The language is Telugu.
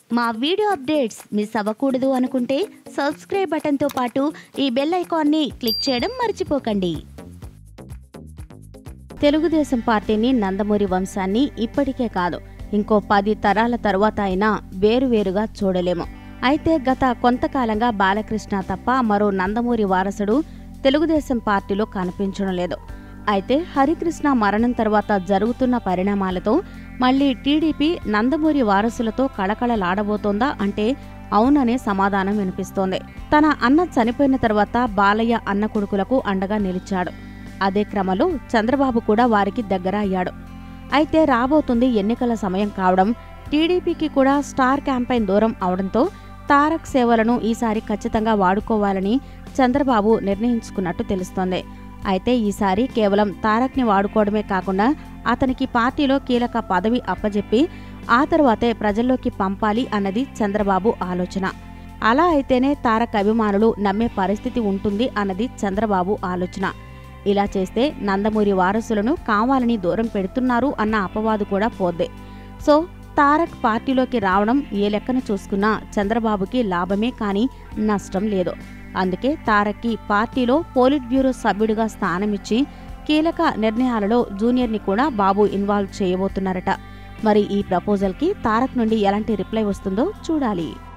మా వీడియో అప్డేట్స్ మిస్ అవ్వకూడదు అనుకుంటే సబ్స్క్రైబ్ బటన్తో పాటు ఈ బెల్ ఐకాన్ని క్లిక్ చేయడం మర్చిపోకండి తెలుగుదేశం పార్టీని నందమూరి వంశాన్ని ఇప్పటికే కాదు ఇంకో పది తరాల తరువాత అయినా వేరువేరుగా చూడలేము అయితే గత కొంతకాలంగా బాలకృష్ణ తప్ప మరో నందమూరి వారసుడు తెలుగుదేశం పార్టీలో కనిపించడం లేదు అయితే హరికృష్ణ మరణం తర్వాత జరుగుతున్న పరిణామాలతో మళ్ళీ టీడీపీ నందమూరి వారసులతో కళకళలాడబోతోందా అంటే అవుననే సమాధానం వినిపిస్తోంది తన అన్న చనిపోయిన తర్వాత బాలయ్య అన్న కొడుకులకు అండగా నిలిచాడు అదే క్రమంలో చంద్రబాబు కూడా వారికి దగ్గర అయ్యాడు అయితే రాబోతుంది ఎన్నికల సమయం కావడం టీడీపీకి కూడా స్టార్ క్యాంపెయిన్ దూరం అవడంతో తారక్ సేవలను ఈసారి ఖచ్చితంగా వాడుకోవాలని చంద్రబాబు నిర్ణయించుకున్నట్టు తెలుస్తోంది అయితే ఈసారి కేవలం తారక్ని వాడుకోవడమే కాకుండా అతనికి పార్టీలో కీలక పదవి అప్పజెప్పి ఆ తర్వాతే ప్రజల్లోకి పంపాలి అన్నది చంద్రబాబు ఆలోచన అలా అయితేనే తారక్ అభిమానులు నమ్మే పరిస్థితి ఉంటుంది అన్నది చంద్రబాబు ఆలోచన ఇలా చేస్తే నందమూరి వారసులను కావాలని దూరం పెడుతున్నారు అన్న అపవాదు కూడా పోద్ది సో తారక్ పార్టీలోకి రావడం ఏ లెక్కన చూసుకున్నా చంద్రబాబుకి లాభమే కానీ నష్టం లేదు అందుకే తారక్కి పార్టీలో పోలిట్ బ్యూరో సభ్యుడిగా స్థానమిచ్చి కీలక నిర్ణయాలలో జూనియర్ని కూడా బాబు ఇన్వాల్వ్ చేయబోతున్నారట మరి ఈ ప్రపోజల్కి తారక్ నుండి ఎలాంటి రిప్లై వస్తుందో చూడాలి